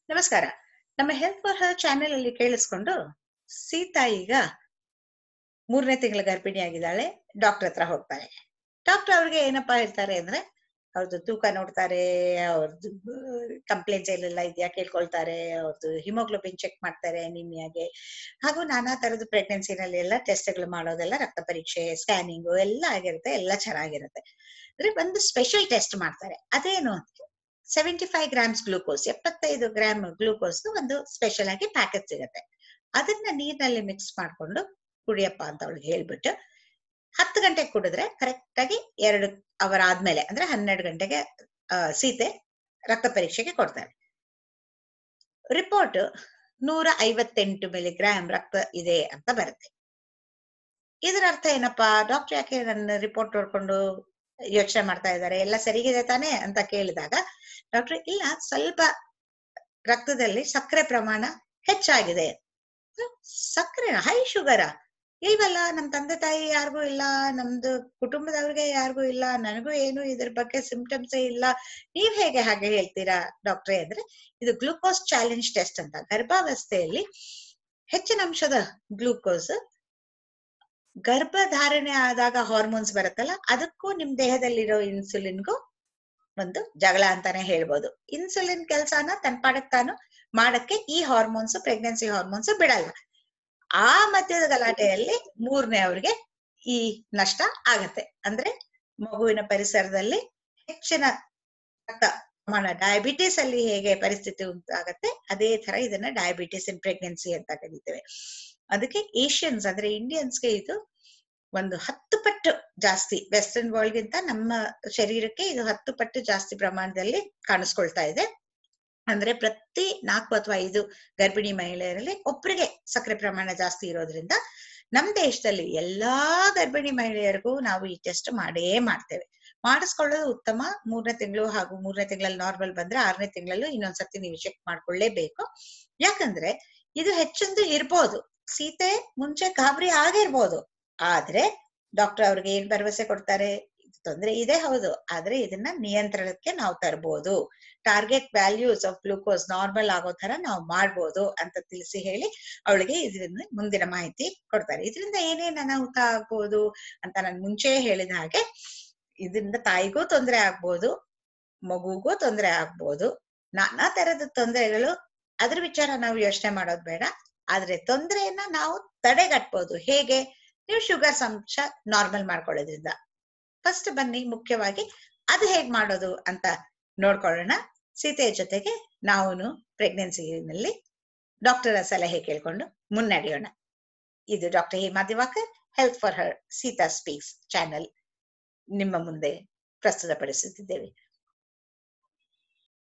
ನಮಸ್ಕಾರ ನಮ್ಮ health for Har channel ಅಲ್ಲಿ ಕೇಳಿಸ್ಕೊಂಡು ಸೀತಾ ಈಗ ಮೂರನೇ ತಿಂಗಳ ಗರ್ಭಿಣಿ ಆಗಿದ್ದಾಳೆ ಡಾಕ್ಟರ್ ಹತ್ರ ಹೋಗ್ತಾರೆ ಡಾಕ್ಟರ್ ಅವ್ರಿಗೆ ಏನಪ್ಪಾ ಹೇಳ್ತಾರೆ ಅಂದ್ರೆ ಅವ್ರದ್ದು ತೂಕ ನೋಡ್ತಾರೆ ಅವ್ರದ್ದು ಕಂಪ್ಲೇಂಟ್ಸ್ ಏನೆಲ್ಲ ಇದೆಯಾ ಕೇಳ್ಕೊಳ್ತಾರೆ ಅವ್ರದ್ದು ಹಿಮೋಗ್ಲೋಬಿನ್ ಚೆಕ್ ಮಾಡ್ತಾರೆ ನಿಮಿಯಾಗೆ ಹಾಗೂ ನಾನಾ ತರದ ಪ್ರೆಗ್ನೆನ್ಸಿನಲ್ಲಿ ಎಲ್ಲ ಟೆಸ್ಟ್ಗಳು ಮಾಡೋದೆಲ್ಲ ರಕ್ತ ಪರೀಕ್ಷೆ ಸ್ಕ್ಯಾನಿಂಗು ಎಲ್ಲ ಆಗಿರುತ್ತೆ ಎಲ್ಲ ಚೆನ್ನಾಗಿರುತ್ತೆ ಅಂದ್ರೆ ಒಂದು ಸ್ಪೆಷಲ್ ಟೆಸ್ಟ್ ಮಾಡ್ತಾರೆ ಅದೇನು ಅಂದ್ರೆ ಸೆವೆಂಟಿ ಫೈವ್ ಗ್ರಾಮ್ಸ್ ಗ್ಲೂಕೋಸ್ ಎಪ್ಪತ್ತೈದು ಗ್ರಾಮ್ ಗ್ಲೂಕೋಸ್ ಒಂದು ಸ್ಪೆಷಲ್ ಆಗಿ ಪ್ಯಾಕೆಟ್ ಸಿಗುತ್ತೆ ಅದನ್ನ ನೀರಿನಲ್ಲಿ ಮಿಕ್ಸ್ ಮಾಡ್ಕೊಂಡು ಕುಡಿಯಪ್ಪ ಅಂತ ಅವಳಿಗೆ ಹೇಳ್ಬಿಟ್ಟು ಹತ್ತು ಗಂಟೆಗೆ ಕುಡಿದ್ರೆ ಕರೆಕ್ಟ್ ಆಗಿ ಎರಡು ಅವರ್ ಆದ್ಮೇಲೆ ಅಂದ್ರೆ ಹನ್ನೆರಡು ಗಂಟೆಗೆ ಆ, ಸೀತೆ ರಕ್ತ ಪರೀಕ್ಷೆಗೆ ಕೊಡ್ತಾರೆ ರಿಪೋರ್ಟ್ ನೂರ ಐವತ್ತೆಂಟು ಮಿಲಿಗ್ರಾಮ್ ರಕ್ತ ಇದೆ ಅಂತ ಬರುತ್ತೆ ಇದರ ಅರ್ಥ ಏನಪ್ಪಾ ಡಾಕ್ಟರ್ ಯಾಕೆ ನನ್ನ ರಿಪೋರ್ಟ್ ನೋಡ್ಕೊಂಡು ಯೋಚನೆ ಮಾಡ್ತಾ ಇದ್ದಾರೆ ಎಲ್ಲ ಸರಿಗಿದೆ ತಾನೇ ಅಂತ ಕೇಳಿದಾಗ ಡಾಕ್ಟರ್ ಇಲ್ಲ ಸ್ವಲ್ಪ ರಕ್ತದಲ್ಲಿ ಸಕ್ಕರೆ ಪ್ರಮಾಣ ಹೆಚ್ಚಾಗಿದೆ ಹ್ಮ್, ಸಕ್ಕರೆ ಹೈ ಶುಗರ ಇಲ್ವಲ್ಲ ನಮ್ ತಂದೆ ತಾಯಿ ಯಾರಿಗೂ ಇಲ್ಲ ನಮ್ದು ಕುಟುಂಬದವ್ರಿಗೆ ಯಾರಿಗೂ ಇಲ್ಲ ನನಗೂ ಏನು ಇದ್ರ ಬಗ್ಗೆ ಸಿಂಪ್ಟಮ್ಸ್ ಇಲ್ಲ ನೀವ್ ಹೇಗೆ ಹಾಗೆ ಹೇಳ್ತೀರಾ ಡಾಕ್ಟ್ರೇ ಅಂದ್ರೆ ಇದು ಗ್ಲೂಕೋಸ್ ಚಾಲೆಂಜ್ ಟೆಸ್ಟ್ ಅಂತ ಗರ್ಭಾವಸ್ಥೆಯಲ್ಲಿ ಹೆಚ್ಚಿನ ಅಂಶದ ಗ್ಲೂಕೋಸ್ ಗರ್ಭಧಾರಣೆ ಆದಾಗ ಹಾರ್ಮೋನ್ಸ್ ಬರುತ್ತಲ್ಲ ಅದಕ್ಕೂ ನಿಮ್ ದೇಹದಲ್ಲಿರೋ ಇನ್ಸುಲಿನ್ಗೂ ಒಂದು ಜಗಳ ಅಂತಾನೆ ಹೇಳ್ಬೋದು ಇನ್ಸುಲಿನ್ ಕೆಲ್ಸಾನ ತನ್ ಪಾಡಕ್ ತಾನು ಮಾಡಕ್ಕೆ ಈ ಹಾರ್ಮೋನ್ಸ್ ಪ್ರೆಗ್ನೆನ್ಸಿ ಹಾರ್ಮೋನ್ಸ್ ಬಿಡಲ್ಲ ಆ ಮಧ್ಯದ ಗಲಾಟೆಯಲ್ಲಿ ಮೂರನೇ ಅವ್ರಿಗೆ ಈ ನಷ್ಟ ಆಗತ್ತೆ ಅಂದ್ರೆ ಮಗುವಿನ ಪರಿಸರದಲ್ಲಿ ಹೆಚ್ಚಿನ ರಕ್ತ ಪ್ರಮಾಣ ಡಯಾಬಿಟಿಸ್ ಅಲ್ಲಿ ಹೇಗೆ ಪರಿಸ್ಥಿತಿ ಉಂಟಾಗತ್ತೆ ಅದೇ ತರ ಇದನ್ನ ಡಯಾಬಿಟಿಸ್ ಇನ್ ಪ್ರೆಗ್ನೆನ್ಸಿ ಅಂತ ಕರೀತೇವೆ ಅದಕ್ಕೆ ಏಷ್ಯನ್ಸ್ ಅಂದ್ರೆ ಇಂಡಿಯನ್ಸ್ಗೆ ಇದು ಒಂದು ಹತ್ತು ಪಟ್ಟು ಜಾಸ್ತಿ ವೆಸ್ಟರ್ನ್ ವರ್ಲ್ಡ್ ಗಿಂತ ನಮ್ಮ ಶರೀರಕ್ಕೆ ಇದು ಹತ್ತು ಪಟ್ಟು ಜಾಸ್ತಿ ಪ್ರಮಾಣದಲ್ಲಿ ಕಾಣಿಸ್ಕೊಳ್ತಾ ಇದೆ ಅಂದ್ರೆ ಪ್ರತಿ ನಾಲ್ಕು ಅಥವಾ ಐದು ಗರ್ಭಿಣಿ ಮಹಿಳೆಯರಲ್ಲಿ ಒಬ್ಬರಿಗೆ ಸಕ್ಕರೆ ಪ್ರಮಾಣ ಜಾಸ್ತಿ ಇರೋದ್ರಿಂದ ನಮ್ ದೇಶದಲ್ಲಿ ಎಲ್ಲಾ ಗರ್ಭಿಣಿ ಮಹಿಳೆಯರಿಗೂ ನಾವು ಈ ಟೆಸ್ಟ್ ಮಾಡೇ ಮಾಡ್ತೇವೆ ಮಾಡಿಸ್ಕೊಳ್ಳೋದು ಉತ್ತಮ ಮೂರನೇ ತಿಂಗಳು ಹಾಗೂ ಮೂರನೇ ತಿಂಗಳಲ್ಲಿ ನಾರ್ಮಲ್ ಬಂದ್ರೆ ಆರನೇ ತಿಂಗಳಲ್ಲೂ ಇನ್ನೊಂದ್ಸತಿ ನೀವು ಚೆಕ್ ಮಾಡ್ಕೊಳ್ಳೇಬೇಕು ಯಾಕಂದ್ರೆ ಇದು ಹೆಚ್ಚೊಂದು ಇರ್ಬೋದು ಸೀತೆ ಮುಂಚೆ ಗಾಬರಿ ಆಗಿರ್ಬೋದು ಆದ್ರೆ ಡಾಕ್ಟರ್ ಅವ್ರಿಗೆ ಏನ್ ಭರವಸೆ ಕೊಡ್ತಾರೆ ಇದು ತೊಂದ್ರೆ ಇದೆ ಹೌದು ಆದ್ರೆ ಇದನ್ನ ನಿಯಂತ್ರಣಕ್ಕೆ ನಾವು ತರಬಹುದು target values of glucose normal ಆಗೋ ತರ ನಾವು ಮಾಡ್ಬೋದು ಅಂತ ತಿಳಿಸಿ ಹೇಳಿ ಅವಳಿಗೆ ಇದರಿಂದ ಮುಂದಿನ ಮಾಹಿತಿ ಕೊಡ್ತಾರೆ ಇದರಿಂದ ಏನೇನ್ ಅನಾಹುತ ಆಗ್ಬೋದು ಅಂತ ನಾನು ಮುಂಚೆ ಹೇಳಿದ ಹಾಗೆ ಇದರಿಂದ ತಾಯಿಗೂ ತೊಂದರೆ ಆಗ್ಬೋದು ಮಗುಗೂ ತೊಂದರೆ ಆಗ್ಬೋದು ನಾನಾ ತರದ ತೊಂದರೆಗಳು ಅದ್ರ ವಿಚಾರ ನಾವು ಯೋಚನೆ ಮಾಡೋದು ಬೇಡ ಆದ್ರೆ ತೊಂದರೆಯನ್ನ ನಾವು ತಡೆಗಟ್ಬೋದು ಹೇಗೆ ನೀವು ಶುಗರ್ ಅಂಶ ನಾರ್ಮಲ್ ಮಾಡ್ಕೊಳ್ಳೋದ್ರಿಂದ ಫಸ್ಟ್ ಬನ್ನಿ ಮುಖ್ಯವಾಗಿ ಅದು ಹೇಗ್ ಮಾಡೋದು ಅಂತ ನೋಡ್ಕೊಳ್ಳೋಣ ಸೀತೆಯ ಜೊತೆಗೆ ನಾವು ಪ್ರೆಗ್ನೆನ್ಸಿನಲ್ಲಿ ಡಾಕ್ಟರ ಸಲಹೆ ಕೇಳ್ಕೊಂಡು ಮುನ್ನಡೆಯೋಣ ಇದು doctor Hema Divakar health for her Sita speaks channel ನಿಮ್ಮ ಮುಂದೆ ಪ್ರಸ್ತುತಪಡಿಸುತ್ತಿದ್ದೇವೆ